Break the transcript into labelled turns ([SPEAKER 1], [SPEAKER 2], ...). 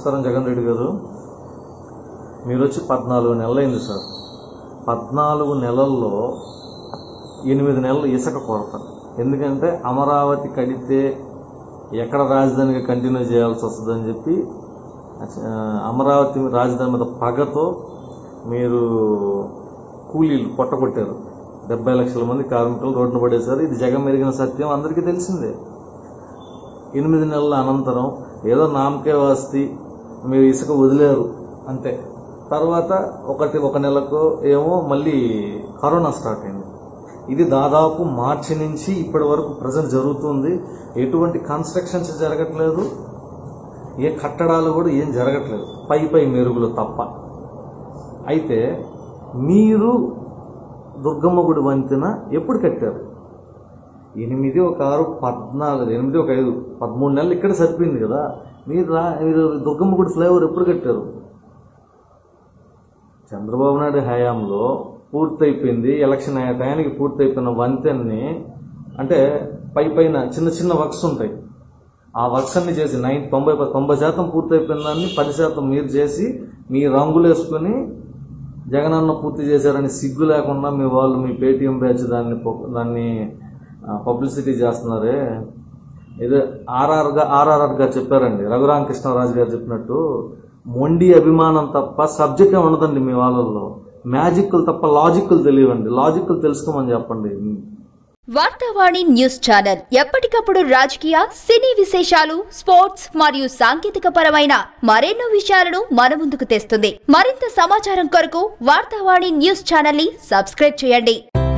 [SPEAKER 1] నమస్కారం జగన్ రెడ్డి గారు మీరు వచ్చి పద్నాలుగు నెలలైంది సార్ పద్నాలుగు నెలల్లో ఎనిమిది నెలలు ఇసుక కొరత ఎందుకంటే అమరావతి కడితే ఎక్కడ రాజధానిగా కంటిన్యూ చేయాల్సి వస్తుందని చెప్పి ఆ, అమరావతి రాజధాని మీద పగతో మీరు కూలీలు పొట్టగొట్టారు డెబ్బై లక్షల మంది కార్మికులు రోడ్డున పడేశారు ఇది జగం మెరిగిన సత్యం అందరికీ తెలిసిందే ఎనిమిది నెలల అనంతరం ఏదో నామకే వస్తి మీరు ఇసుక వదిలేరు అంతే తర్వాత ఒకటి ఒక నెలకు ఏమో మళ్ళీ కరోనా స్టార్ట్ అయింది ఇది దాదాపు మార్చి నుంచి ఇప్పటి వరకు ప్రజెంట్ జరుగుతుంది ఎటువంటి కన్స్ట్రక్షన్స్ జరగట్లేదు ఏ కట్టడాలు కూడా ఏం జరగట్లేదు పై పై మెరుగులు తప్ప అయితే మీరు దుర్గమ్మ గుడి వంతెన ఎప్పుడు కట్టారు ఎనిమిది ఒక ఆరు పద్నాలుగు ఎనిమిది ఒక ఐదు పదమూడు నెలలు ఇక్కడ సరిపోయింది కదా మీరు రా మీరు దుర్గమ్మ గుడి ఫ్లైఓవర్ ఎప్పుడు కట్టారు చంద్రబాబు నాయుడు హయాంలో పూర్తయిపోయింది ఎలక్షన్ అయ్యే టయానికి పూర్తయిపోయిన వంతెన్ని అంటే పై పైన చిన్న చిన్న వర్క్స్ ఉంటాయి ఆ వర్క్స్ అన్ని చేసి నైన్ తొంభై తొంభై శాతం పూర్తయిపోయిన దాన్ని పది శాతం మీరు చేసి మీ రంగులు వేసుకుని జగనన్న పూర్తి చేశారని సిగ్గు లేకుండా మీ వాళ్ళు మీ పేటీఎం బ్యాచ్ దాన్ని పొ- దాన్ని పబ్లిసిటీ చేస్తున్నారే ఏదో ఆర్ఆర్గా ఆర్ఆర్ఆర్గా చెప్పారండి రఘురామకృష్ణరాజు గారు చెప్పినట్టు మొండి అభిమానం తప్ప సబ్జెక్టే ఉండదండి మీ వాళ్ళల్లో మ్యాజిక్లు తప్ప లాజిక్లు తెలియవండి లాజిక్లు తెలుసుకోమని చెప్పండి
[SPEAKER 2] వార్తావాణి న్యూస్ ఛానల్ ఎప్పటికప్పుడు రాజకీయ సినీ విశేషాలు స్పోర్ట్స్ మరియు సాంకేతిక పరమైన మరెన్నో విషయాలను మన ముందుకు తెస్తుంది మరింత సమాచారం కొరకు వార్తావాణి న్యూస్ ఛానల్ ని సబ్స్క్రైబ్ చేయండి